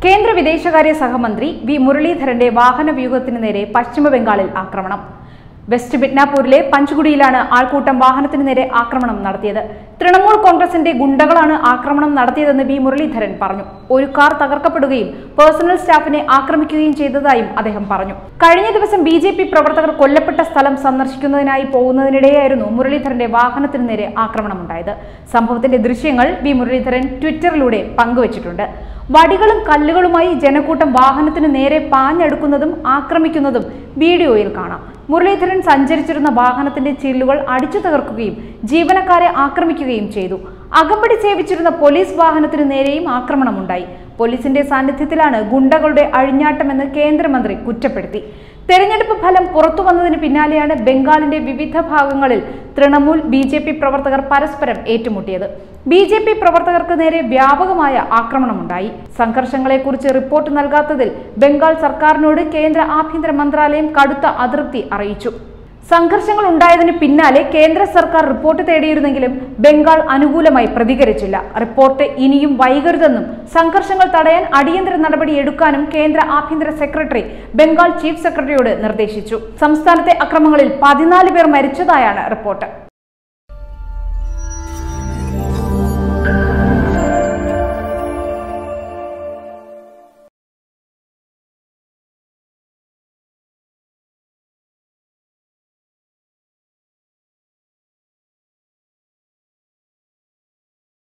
കേന്ദ്ര വിദേശകാര്യ സഹമന്ത്രി വി മുരളീധരന്റെ വാഹന വ്യൂഹത്തിന് നേരെ പശ്ചിമ ബംഗാളിൽ ആക്രമണം വെസ്റ്റ് മിഡ്നാപൂരിലെ പഞ്ച്കുടിയിലാണ് ആൾക്കൂട്ടം വാഹനത്തിന് നേരെ ആക്രമണം നടത്തിയത് തൃണമൂൽ കോൺഗ്രസിന്റെ ഗുണ്ടകളാണ് ആക്രമണം നടത്തിയതെന്ന് വി മുരളീധരൻ പറഞ്ഞു ഒരു കാർ തകർക്കപ്പെടുകയും പേഴ്സണൽ സ്റ്റാഫിനെ ആക്രമിക്കുകയും ചെയ്തതായും അദ്ദേഹം പറഞ്ഞു കഴിഞ്ഞ ദിവസം ബി ജെ പി പ്രവർത്തകർ കൊല്ലപ്പെട്ട സ്ഥലം സന്ദർശിക്കുന്നതിനായി പോകുന്നതിനിടെയായിരുന്നു മുരളീധരന്റെ വാഹനത്തിന് നേരെ ആക്രമണമുണ്ടായത് സംഭവത്തിന്റെ ദൃശ്യങ്ങൾ വി മുരളീധരൻ ട്വിറ്ററിലൂടെ പങ്കുവച്ചിട്ടുണ്ട് വടികളും കല്ലുകളുമായി ജനക്കൂട്ടം വാഹനത്തിന് നേരെ പാഞ്ഞെടുക്കുന്നതും ആക്രമിക്കുന്നതും വീഡിയോയിൽ കാണാം മുരളീധരൻ സഞ്ചരിച്ചിരുന്ന വാഹനത്തിന്റെ ചില്ലുകൾ അടിച്ചു തകർക്കുകയും ജീവനക്കാരെ ആക്രമിക്കുകയും ചെയ്തു അകമ്പടി സേവിച്ചിരുന്ന പോലീസ് വാഹനത്തിനു നേരെയും ആക്രമണമുണ്ടായി പോലീസിന്റെ സാന്നിധ്യത്തിലാണ് ഗുണ്ടകളുടെ അഴിഞ്ഞാട്ടമെന്ന് കേന്ദ്രമന്ത്രി കുറ്റപ്പെടുത്തി തെരഞ്ഞെടുപ്പ് ഫലം പുറത്തു വന്നതിന് പിന്നാലെയാണ് ബംഗാളിന്റെ വിവിധ ഭാഗങ്ങളിൽ തൃണമൂൽ ബി ജെ പി പ്രവർത്തകർ പരസ്പരം ഏറ്റുമുട്ടിയത് ബി ജെ പി പ്രവർത്തകർക്ക് നേരെ വ്യാപകമായ ആക്രമണമുണ്ടായി സംഘർഷങ്ങളെക്കുറിച്ച് റിപ്പോർട്ട് നൽകാത്തതിൽ ബംഗാൾ സർക്കാരിനോട് കേന്ദ്ര ആഭ്യന്തര മന്ത്രാലയം കടുത്ത അതൃപ്തി അറിയിച്ചു സംഘർഷങ്ങൾ ഉണ്ടായതിന് പിന്നാലെ കേന്ദ്ര സർക്കാർ റിപ്പോർട്ട് തേടിയിരുന്നെങ്കിലും ബംഗാൾ അനുകൂലമായി പ്രതികരിച്ചില്ല റിപ്പോർട്ട് ഇനിയും വൈകരുതെന്നും സംഘർഷങ്ങൾ തടയാൻ അടിയന്തര നടപടി എടുക്കാനും കേന്ദ്ര ആഭ്യന്തര സെക്രട്ടറി ബംഗാൾ ചീഫ് സെക്രട്ടറിയോട് നിർദ്ദേശിച്ചു സംസ്ഥാനത്തെ അക്രമങ്ങളിൽ പതിനാല് പേർ മരിച്ചതായാണ് റിപ്പോർട്ട്